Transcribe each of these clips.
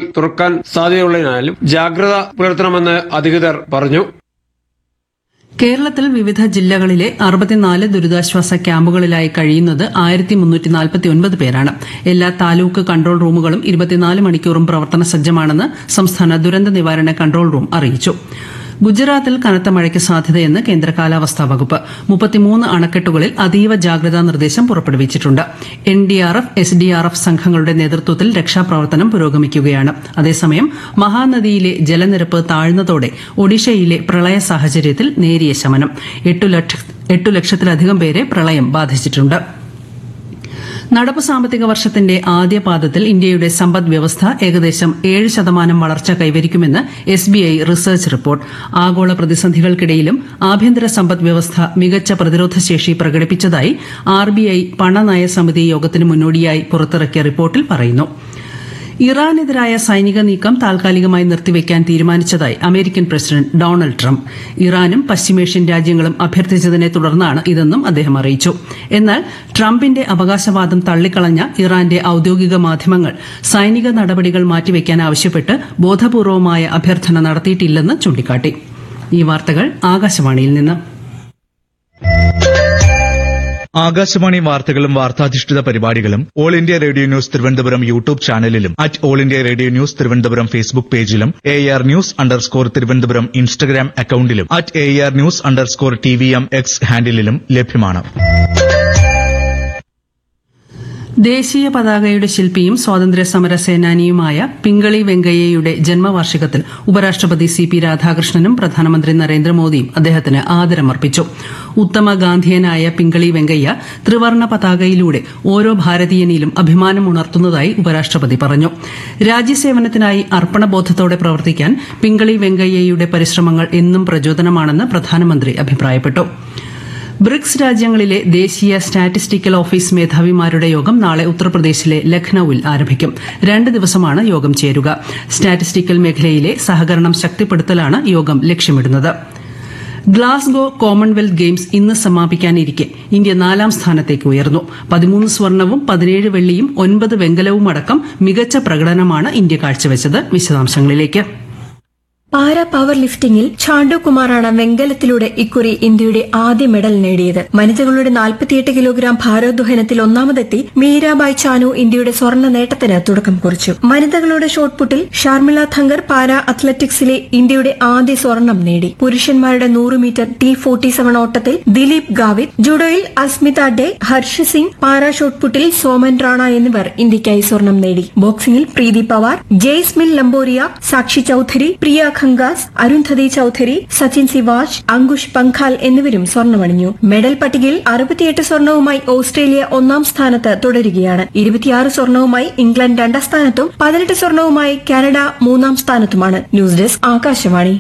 തുറക്കാൻ സാധ്യതയുള്ളതിനാലും ജാഗ്രത പുലർത്തണമെന്ന് അധികൃതർ പറഞ്ഞു കേരളത്തിൽ വിവിധ ജില്ലകളിലെ അറുപത്തിനാല് ദുരിതാശ്വാസ ക്യാമ്പുകളിലായി കഴിയുന്നത് ആയിരത്തി മുന്നൂറ്റി നാൽപ്പത്തി ഒൻപത് പേരാണ് എല്ലാ താലൂക്ക് കൺട്രോൾ റൂമുകളും ഇരുപത്തിനാല് മണിക്കൂറും പ്രവർത്തന സജ്ജമാണെന്ന് സംസ്ഥാന ദുരന്ത നിവാരണ കൺട്രോൾ റൂം അറിയിച്ചു ഗുജറാത്തിൽ കനത്ത മഴയ്ക്ക് സാധ്യതയെന്ന് കേന്ദ്ര കാലാവസ്ഥാ വകുപ്പ് മുപ്പത്തിമൂന്ന് അണക്കെട്ടുകളിൽ അതീവ ജാഗ്രതാ നിർദ്ദേശം പുറപ്പെടുവിച്ചിട്ടുണ്ട് N D R F S D R F സംഘങ്ങളുടെ നേതൃത്വത്തിൽ രക്ഷാപ്രവർത്തനം പുരോഗമിക്കുകയാണ് അതേസമയം മഹാനദിയിലെ ജലനിരപ്പ് താഴ്ന്നതോടെ ഒഡീഷയിലെ പ്രളയ സാഹചര്യത്തിൽ നേരിയ ശമനം എട്ടു ലക്ഷ- എട്ടു ലക്ഷത്തിലധികം പേരെ പ്രളയം ബാധിച്ചിട്ടുണ്ട് നടപ്പ് സാമ്പത്തിക വർഷത്തിന്റെ ആദ്യ പാദത്തിൽ ഇന്ത്യയുടെ സമ്പദ് വ്യവസ്ഥ ഏകദേശം ഏഴ് ശതമാനം വളർച്ച കൈവരിക്കുമെന്ന് S B I research report ആഗോള പ്രതിസന്ധികൾക്കിടയിലും ആഭ്യന്തര സമ്പദ് വ്യവസ്ഥ മികച്ച പ്രതിരോധശേഷി പ്രകടിപ്പിച്ചതായി ആർ ബി ഐ പണനയ സമിതി യോഗത്തിന് മുന്നോടിയായി പുറത്തിറക്കിയ റിപ്പോർട്ടിൽ പറയുന്നു ഇറാനെതിരായ സൈനിക നീക്കം താൽക്കാലികമായി നിർത്തിവെക്കാൻ തീരുമാനിച്ചതായി അമേരിക്കൻ പ്രസിഡന്റ് ഡൊണാൾഡ് ട്രംപ് ഇറാനും പശ്ചിമേഷ്യൻ രാജ്യങ്ങളും അഭ്യർത്ഥിച്ചതിനെ തുടർന്നാണ് ഇതെന്നും അദ്ദേഹം അറിയിച്ചു എന്നാൽ ട്രംപിന്റെ അവകാശവാദം തള്ളിക്കളഞ്ഞ ഇറാന്റെ ഔദ്യോഗിക മാധ്യമങ്ങൾ സൈനിക നടപടികൾ മാറ്റിവെക്കാൻ ആവശ്യപ്പെട്ട് ബോധപൂർവമായ അഭ്യർത്ഥന നടത്തിയിട്ടില്ലെന്ന് ചൂണ്ടിക്കാട്ടി ഈ വാർത്തകൾ ആകാശവാണിയിൽ നിന്ന് ആകാശവാണി വാർത്തകളും വാർത്താധിഷ്ഠിത പരിപാടികളും all India radio news Thiruvananthapuram YouTube ചാനലിലും at all India radio news Thiruvananthapuram Facebook പേജിലും A R news underscore Thiruvananthapuram Instagram അക്കൌണ്ടിലും at A R news underscore T V M X ഹാൻഡിലും ലഭ്യമാണ് ദേശീയ പതാകയുടെ ശില്പിയും സ്വാതന്ത്ര്യ സമര സേനാനിയുമായ പിങ്കളി വെങ്കയ്യയുടെ ജന്മവാർഷികത്തിൽ ഉപരാഷ്ട്രപതി സി പി രാധാകൃഷ്ണനും പ്രധാനമന്ത്രി നരേന്ദ്രമോദിയും അദ്ദേഹത്തിന് ആദരമർപ്പിച്ചു ഉത്തമ ഗാന്ധിയനായ പിങ്കളി വെങ്കയ്യ ത്രിവർണ പതാകയിലൂടെ ഓരോ ഭാരതീയനിലും അഭിമാനം ഉണർത്തുന്നതായി ഉപരാഷ്ട്രപതി പറഞ്ഞു രാജ്യസേവനത്തിനായി അർപ്പണബോധത്തോടെ പ്രവർത്തിക്കാൻ പിങ്കളി വെങ്കയ്യയുടെ പരിശ്രമങ്ങൾ എന്നും പ്രചോദനമാണെന്ന് പ്രധാനമന്ത്രി അഭിപ്രായപ്പെട്ടു ബ്രിക്സ് രാജ്യങ്ങളിലെ ദേശീയ സ്റ്റാറ്റിസ്റ്റിക്കൽ ഓഫീസ് മേധാവിമാരുടെ യോഗം നാളെ ഉത്തർപ്രദേശിലെ ലഖ്നൌവിൽ ആരംഭിക്കും രണ്ട് ദിവസമാണ് യോഗം ചേരുക സ്റ്റാറ്റിസ്റ്റിക്കൽ മേഖലയിലെ സഹകരണം ശക്തിപ്പെടുത്തലാണ് യോഗം ലക്ഷ്യമിടുന്നത് ഗ്ലാസ്ഗോ കോമൺവെൽത്ത് ഗെയിംസ് ഇന്ന് സമാപിക്കാനിരിക്കെ ഇന്ത്യ നാലാം സ്ഥാനത്തേക്ക് ഉയർന്നു പതിമൂന്ന് സ്വർണവും പതിനേഴ് വെള്ളിയും ഒൻപത് വെങ്കലവും അടക്കം മികച്ച പ്രകടനമാണ് ഇന്ത്യ കാഴ്ചവെച്ചത് വിശദാംശങ്ങളിലേക്ക് പാര പവർ ലിഫ്റ്റിംഗിൽ ഛാണ്ടു കുമാറാണ് വെങ്കലത്തിലൂടെ ഇക്കുറി ഇന്ത്യയുടെ ആദ്യ മെഡൽ നേടിയത് വനിതകളുടെ 48 കിലോഗ്രാം ഭാരോദ്വഹനത്തിൽ ഒന്നാമതെത്തി മീരാബായ് ചാനു ഇന്ത്യയുടെ സ്വർണ്ണ നേട്ടത്തിന് തുടക്കം കുറിച്ചു വനിതകളുടെ ഷോട്ട്പുട്ടിൽ ഷാർമിള ഥങ്കർ പാര അത്ലറ്റിക്സിലെ ഇന്ത്യയുടെ ആദ്യ സ്വർണം നേടി പുരുഷന്മാരുടെ നൂറ് മീറ്റർ ടി ഫോർട്ടി സെവൻ ഓട്ടത്തിൽ ദിലീപ് ഗാവിത് ജുഡോയിൽ അസ്മിത ഡെ ഹർഷ് സിംഗ് പാര ഷോട്ട്പുട്ടിൽ സോമൻ റാണ എന്നിവർ ഇന്ത്യയ്ക്കായി സ്വർണം നേടി ബോക്സിംഗിൽ പ്രീതി പവാർ ജെയ്സ്മിൻ ലംബോറിയ സാക്ഷി ചൌധരി പ്രിയ ഖങ്കാസ് അരുന്ധതി ചൌധരി സച്ചിൻ സിവാജ് അങ്കുഷ് പങ്ഖാൽ എന്നിവരും സ്വർണ്ണമണിഞ്ഞു മെഡൽ പട്ടികയിൽ അറുപത്തിയെട്ട് സ്വർണവുമായി ഓസ്ട്രേലിയ ഒന്നാം സ്ഥാനത്ത് തുടരുകയാണ് ഇരുപത്തിയാറ് സ്വർണവുമായി ഇംഗ്ലണ്ട് രണ്ടാം സ്ഥാനത്തും പതിനെട്ട് സ്വർണവുമായി കാനഡ മൂന്നാം സ്ഥാനത്തുമാണ് ന്യൂസ് ഡെസ്ക് ആകാശവാണി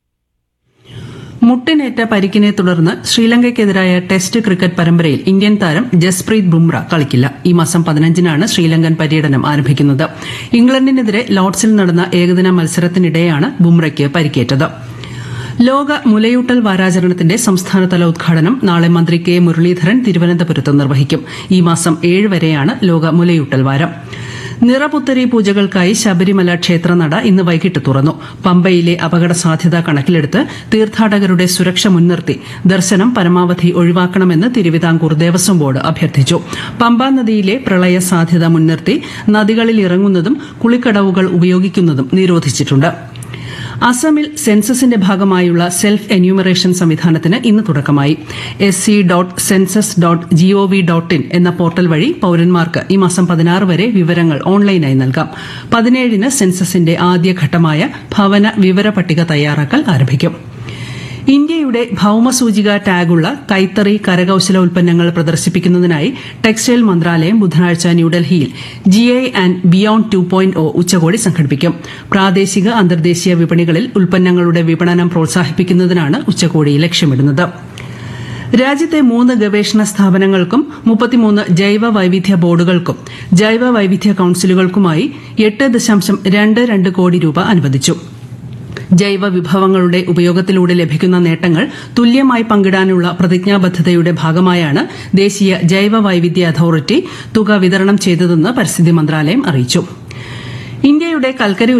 മുട്ടിനേറ്റ പരിക്കിനെ തുടർന്ന് ശ്രീലങ്കയ്ക്കെതിരായ ടെസ്റ്റ് ക്രിക്കറ്റ് പരമ്പരയിൽ ഇന്ത്യൻ താരം ജസ്പ്രീത് ബുംറ കളിക്കില്ല ഈ മാസം പതിനഞ്ചിനാണ് ശ്രീലങ്കൻ പര്യടനം ആരംഭിക്കുന്നത് ഇംഗ്ലണ്ടിനെതിരെ ലോർഡ്സിൽ നടന്ന ഏകദിന മത്സരത്തിനിടെയാണ് ബുംറയ്ക്ക് പരിക്കേറ്റത് ലോക മുലയൂട്ടൽ വാരാചരണത്തിന്റെ സംസ്ഥാനതല ഉദ്ഘാടനം നാളെ മന്ത്രി കെ മുരളീധരൻ തിരുവനന്തപുരത്ത് നിർവഹിക്കും ഈ മാസം ഏഴ് വരെയാണ് ലോക മുലയൂട്ടൽ വാരം നിറപുത്തരി പൂജകൾക്കായി ശബരിമല ക്ഷേത്രനട ഇന്ന് വൈകിട്ട് തുറന്നു പമ്പയിലെ അപകട സാധ്യത കണക്കിലെടുത്ത് തീർത്ഥാടകരുടെ സുരക്ഷ മുൻനിർത്തി ദർശനം പരമാവധി ഒഴിവാക്കണമെന്ന് തിരുവിതാംകൂർ ദേവസ്വം ബോർഡ് അഭ്യർത്ഥിച്ചു പമ്പാ നദിയിലെ പ്രളയ സാധ്യത മുൻനിർത്തി നദികളിൽ ഇറങ്ങുന്നതും കുളിക്കടവുകൾ ഉപയോഗിക്കുന്നതും നിരോധിച്ചിട്ടുണ്ട് അസമിൽ സെൻസസിന്റെ ഭാഗമായുള്ള സെൽഫ് എന്യൂമറേഷൻ സംവിധാനത്തിന് ഇന്ന് തുടക്കമായി S C dot census dot gov dot in എന്ന പോർട്ടൽ വഴി പൌരന്മാർക്ക് ഈ മാസം പതിനാറ് വരെ വിവരങ്ങൾ ഓൺലൈനായി നൽകാം പതിനേഴിന് സെൻസസിന്റെ ആദ്യഘട്ടമായ ഭവന വിവര പട്ടിക തയ്യാറാക്കൽ ആരംഭിക്കും ഇന്ത്യയുടെ ഭൌമസൂചിക ടാഗുള്ള കൈത്തറി കരകൌശല ഉൽപ്പന്നങ്ങൾ പ്രദർശിപ്പിക്കുന്നതിനായി ടെക്സ്റ്റൈൽ മന്ത്രാലയം ബുധനാഴ്ച ന്യൂഡൽഹിയിൽ GI and beyond two point O ഉച്ചകോടി സംഘടിപ്പിക്കും പ്രാദേശിക അന്തർദേശീയ വിപണികളിൽ ഉൽപ്പന്നങ്ങളുടെ വിപണനം പ്രോത്സാഹിപ്പിക്കുന്നതിനാണ് ഉച്ചകോടി ലക്ഷ്യമിടുന്നത് രാജ്യത്തെ മൂന്ന് ഗവേഷണ സ്ഥാപനങ്ങൾക്കും മുപ്പത്തിമൂന്ന് ജൈവ വൈവിധ്യ ബോർഡുകൾക്കും ജൈവ വൈവിധ്യ കൌൺസിലുകൾക്കുമായി എട്ട് ദശാംശം രണ്ട് രണ്ട് കോടി രൂപ അനുവദിച്ചു ജൈവ വിഭവങ്ങളുടെ ഉപയോഗത്തിലൂടെ ലഭിക്കുന്ന നേട്ടങ്ങൾ തുല്യമായി പങ്കിടാനുള്ള പ്രതിജ്ഞാബദ്ധതയുടെ ഭാഗമായാണ് ദേശീയ ജൈവ വൈവിധ്യ അതോറിറ്റി തുക വിതരണം ചെയ്തതെന്ന് പരിസ്ഥിതി മന്ത്രാലയം അറിയിച്ചു ഇന്ത്യയുടെ കൽക്കരി